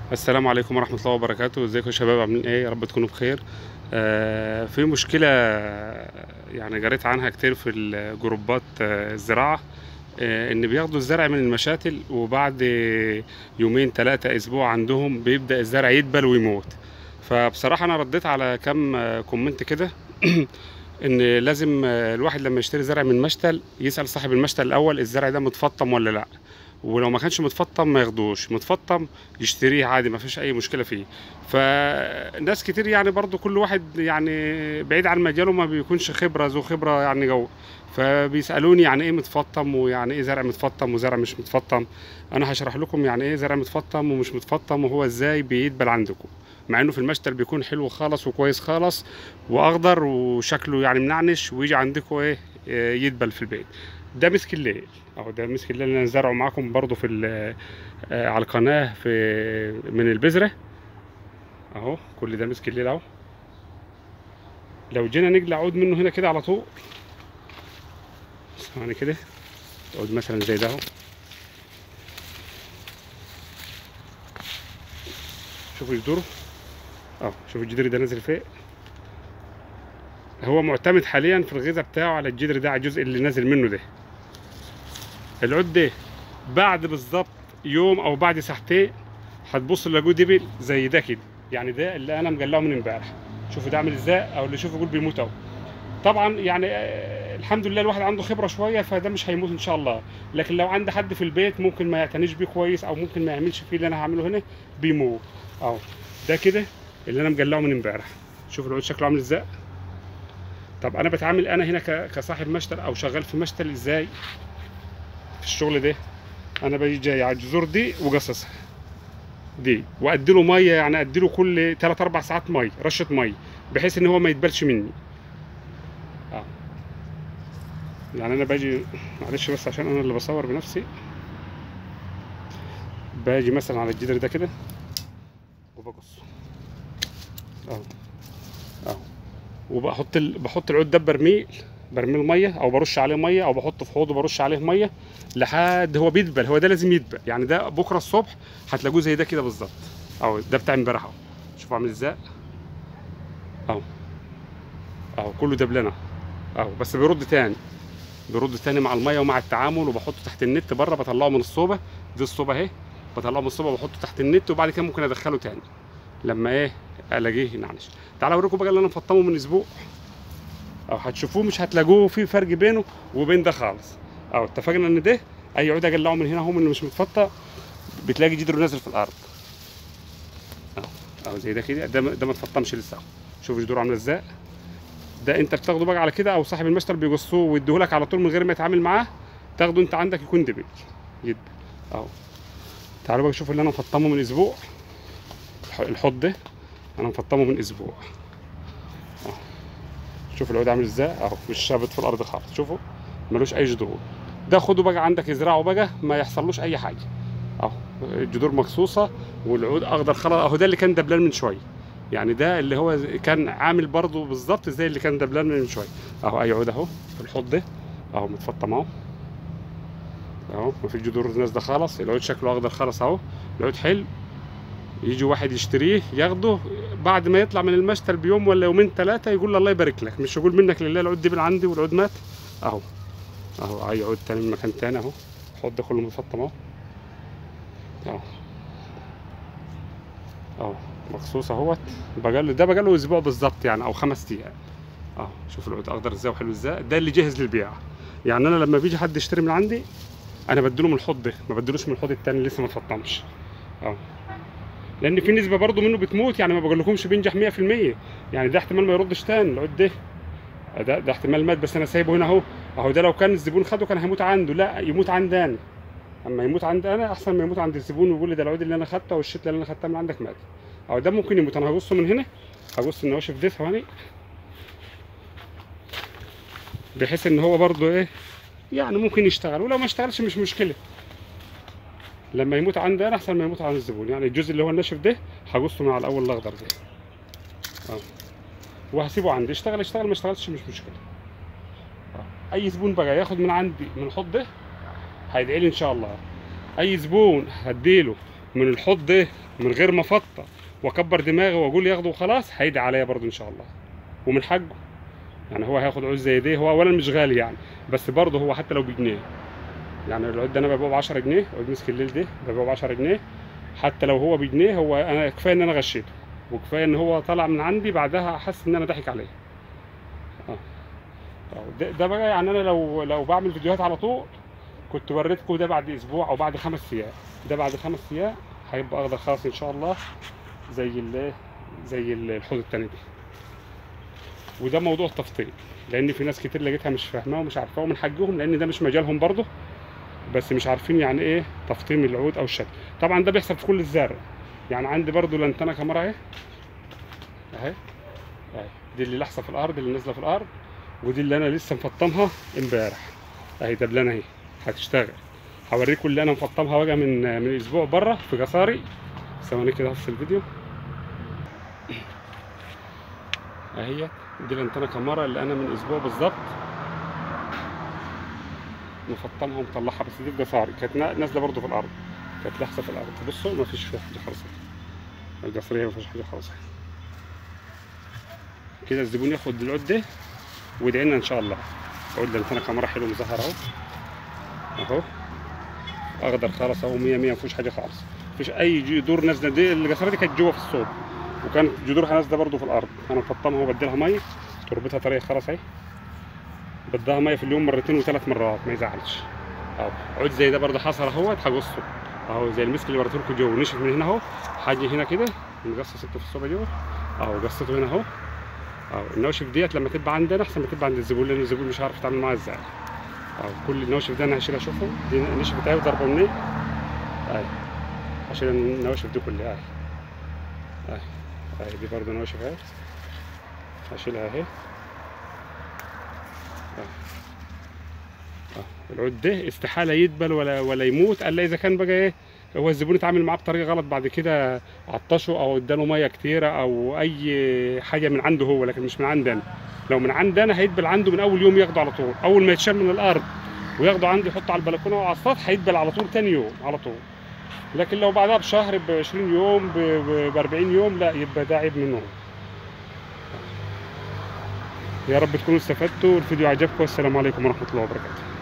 السلام عليكم ورحمة الله وبركاته ازيكم يا شباب عاملين ايه يا رب تكونوا بخير آه في مشكلة يعني قريت عنها كتير في الجروبات آه الزراعة آه ان بياخدوا الزرع من المشاتل وبعد يومين ثلاثة اسبوع عندهم بيبدأ الزرع يدبل ويموت فبصراحة انا رديت على كم آه، كومنت كده ان لازم آه، الواحد لما يشتري زرع من مشتل يسأل صاحب المشتل الاول الزرع ده متفطم ولا لا ولو ما كانش متفطم ما ياخدوش متفطم يشتريه عادي ما فيش اي مشكله فيه فناس كتير يعني برضو كل واحد يعني بعيد عن مجاله ما بيكونش خبره ذو خبره يعني جو فبيسالوني يعني ايه متفطم ويعني ايه زرع متفطم وزرع مش متفطم انا هشرح لكم يعني ايه زرع متفطم ومش متفطم وهو ازاي بيدبل عندكم مع انه في المشتل بيكون حلو خالص وكويس خالص واخضر وشكله يعني منعنش ويجي عندكم ايه آه، يدبل في البيت ده مسك الليل اهو ده مسك الليل اللي انا زرعه معاكم برضو في ال- آه، على القناه في من البذره اهو كل ده مسك الليل اهو لو جينا نقلع عود منه هنا كده على طول ثواني كده عود مثلا زي ده اهو شوفوا جذوره اهو شوفوا الجدر ده نازل فين هو معتمد حاليا في الغذاء بتاعه على الجدر ده على الجزء اللي نازل منه ده العود ده بعد بالظبط يوم او بعد ساعتين هتبص تلاقوه دبل زي ده كده يعني ده اللي انا مقلعه من امبارح شوفوا ده عامل ازاي او اللي شوفه يقول بيموت اهو طبعا يعني آه، الحمد لله الواحد عنده خبره شويه فده مش هيموت ان شاء الله لكن لو عند حد في البيت ممكن ما يعتنيش بيه كويس او ممكن ما يعملش فيه اللي انا هعمله هنا بيموت اهو ده كده اللي انا مقلعه من امبارح شوف العود شكله عامل ازاي طب انا بتعامل انا هنا ك- كصاحب مشتل او شغال في مشتل ازاي في الشغل ده انا باجي جاي على الجذور دي وقصصها دي وادي له ميه يعني ادي له كل 3 4 ساعات ميه رشه ميه بحيث ان هو ما يتبلش مني اه يعني انا باجي معلش بس عشان انا اللي بصور بنفسي باجي مثلا على الجدر ده كده وبقص اهو اهو وبحط ال... بحط العود ده برميل برميل ميه او برش عليه ميه او بحطه في حوض وبرش عليه ميه لحد هو بيدبل هو ده لازم يدبل يعني ده بكره الصبح هتلاقوه زي ده كده بالظبط اهو ده بتاع امبارح اهو شوفوا عامل ازاي اهو اهو كله دبلنا اهو بس بيرد تاني بيرد تاني مع الميه ومع التعامل وبحطه تحت النت بره بطلعه من الصوبه دي الصوبه اهي بطلعه من الصوبه وبحطه تحت النت وبعد كده ممكن ادخله تاني لما ايه الاقيه ينعنش تعالوا اوريكم بقى اللي انا مفطمه من اسبوع او هتشوفوه مش هتلاقوه في فرق بينه وبين ده خالص او اتفقنا ان ده اي عود اقلعه من هنا هم اللي مش متفطى بتلاقي جدره نازل في الارض اهو اهو زي ده كده ده ده ما اتفطمش لسه اهو شوف جدره عامله ازاي ده انت بتاخده بقى على كده او صاحب المشتل بيقصوه ويديهولك على طول من غير ما يتعامل معاه تاخده انت عندك يكون دبل يدبل اهو تعالوا بقى شوفوا اللي انا مفطمه من اسبوع الح- الحوض ده انا مفطمه من اسبوع اهو شوف العود عامل ازاي اهو مش شابط في الارض خالص شوفوا ملوش اي جذور ده خده بقى عندك ازرعه بقى ما يحصلوش اي حاجه اهو الجذور مقصوصه والعود اخضر خلاص اهو ده اللي كان دبلان من شويه يعني ده اللي هو كان عامل برضه بالظبط زي اللي كان دبلان من شويه اهو اي عود اهو في الحوض ده اهو متفطم اهو اهو مفيش جذور نازله خالص العود شكله اخضر خالص اهو العود حلو يجي واحد يشتريه ياخده بعد ما يطلع من المشتل بيوم ولا يومين ثلاثه يقول له الله يبارك لك مش يقول منك لله العود دي من عندي والعود مات اهو اهو اي عود تاني من مكان تاني اهو الحوض ده كله متفطم اهو اهو اهو مخصوص اهوت بقاله ده بقاله اسبوع بالظبط يعني او خمس ايام اهو شوف العود اخضر ازاي وحلو ازاي ده اللي جاهز للبيع يعني انا لما بيجي حد يشتري من عندي انا بديله من الحوض ده ما بديلوش من الحوض التاني اللي لسه ما اتفطمش اهو لان في نسبه برضو منه بتموت يعني ما بقول لكمش بينجح 100% يعني ده احتمال ما يردش تاني العود ده ده ده احتمال مات بس انا سايبه هنا اهو اهو ده لو كان الزبون خده كان هيموت عنده لا يموت عندي انا اما يموت عندي انا احسن ما يموت عند الزبون ويقول لي ده العود اللي انا خدته او الشتله اللي انا خدتها من عندك مات اهو ده ممكن يموت انا هبصه من هنا هبص النواشف دي ثواني بحيث ان هو برضو ايه يعني ممكن يشتغل ولو ما اشتغلش مش مشكله لما يموت عندي انا احسن ما يموت عند الزبون يعني الجزء اللي هو الناشف ده هقصه مع الاول الاخضر ده اه وهسيبه عندي اشتغل اشتغل ما اشتغلش مش مشكله آه. اي زبون بقى ياخد من عندي من الحوض ده هيدعي لي ان شاء الله اي زبون هديله من الحوض ده من غير ما افطر واكبر دماغي واقول ياخده وخلاص هيدعي عليا برضه ان شاء الله ومن حقه يعني هو هياخد عود زي ده هو اولا مش غالي يعني بس برضه هو حتى لو بجنيه يعني العود ده انا ببيعه ب 10 جنيه عود مسك الليل ده ببيعه ب 10 جنيه حتى لو هو بجنيه هو انا كفايه ان انا غشيته وكفايه ان هو طلع من عندي بعدها احس ان انا ضحك عليه اه آه، ده, ده بقى يعني انا لو لو بعمل فيديوهات على طول كنت وريتكم ده بعد اسبوع او بعد خمس ايام ده بعد خمس ايام هيبقى اخضر خالص ان شاء الله زي ال زي ال- الحوض التاني ده وده موضوع تفطيم لان في ناس كتير لقيتها مش فاهماه ومش عارفاه ومن حقهم لان ده مش مجالهم برضه بس مش عارفين يعني ايه تفطيم العود او الشد طبعا ده بيحصل في كل الزرع يعني عندي برضو لانتنا كاميرا اهي اهي اهي دي اللي لحسه في الارض اللي نازله في الارض ودي اللي انا لسه مفطمها امبارح اهي دبلانه اهي هتشتغل هوريكم اللي انا مفطمها بقى من من اسبوع بره في جساري ثواني كده هفصل الفيديو اهي دي الانتنا كاميرا اللي انا من اسبوع بالظبط مفطمها ومطلعها بس دي بجساري كانت نا- نازله برضو في الارض كانت لحسه في الارض بصوا ما فيش فيها حاجه خالص الجسريه ما فيش حاجه خالص كده الزبون ياخد العود ده ويدعي لنا ان شاء الله عود ده انتنا كاميرا حلو مظهر اهو اهو اخضر خالص اهو 100 100 ما فيهوش حاجه خالص مفيش اي جذور نازله دي الجساره دي كانت جوه في الصوب وكانت جذورها نازله برضو في الارض انا مفطمها وبديلها ميه تربتها طريه خالص اهي بدها ميه في اليوم مرتين وثلاث مرات ما يزعلش اهو عود زي ده برضه حصل اهوت هقصه اهو زي المسك اللي وريته لكم جوه نشف من هنا اهو حاجه هنا كده نقص سته في الصوبه جوه اهو قصته هنا اهو اهو النواشف ديت لما تبقى عندنا احسن ما تبقى عند الزبون لان الزبون مش عارف يتعامل معاها ازاي اهو كل النواشف ده انا هشيلها شوفوا دي النشف بتاعي وضربه منين اهي هشيل النواشف دي كلها اهي اهي اهي دي برضه نواشف اهي هشيلها اهي العود ده استحاله يدبل ولا ولا يموت الا اذا كان بقى ايه هو الزبون اتعامل معاه بطريقه غلط بعد كده عطشه او اداله ميه كتيره او اي حاجه من عنده هو لكن مش من عندنا لو من عندنا هيدبل عنده من اول يوم ياخده على طول اول ما يتشال من الارض وياخده عندي يحطه على البلكونه او على السطح هيدبل على طول تاني يوم على طول لكن لو بعدها بشهر ب 20 يوم ب 40 يوم لا يبقى ده عيب منه يا رب تكونوا استفدتوا الفيديو عجبكم والسلام عليكم ورحمه الله وبركاته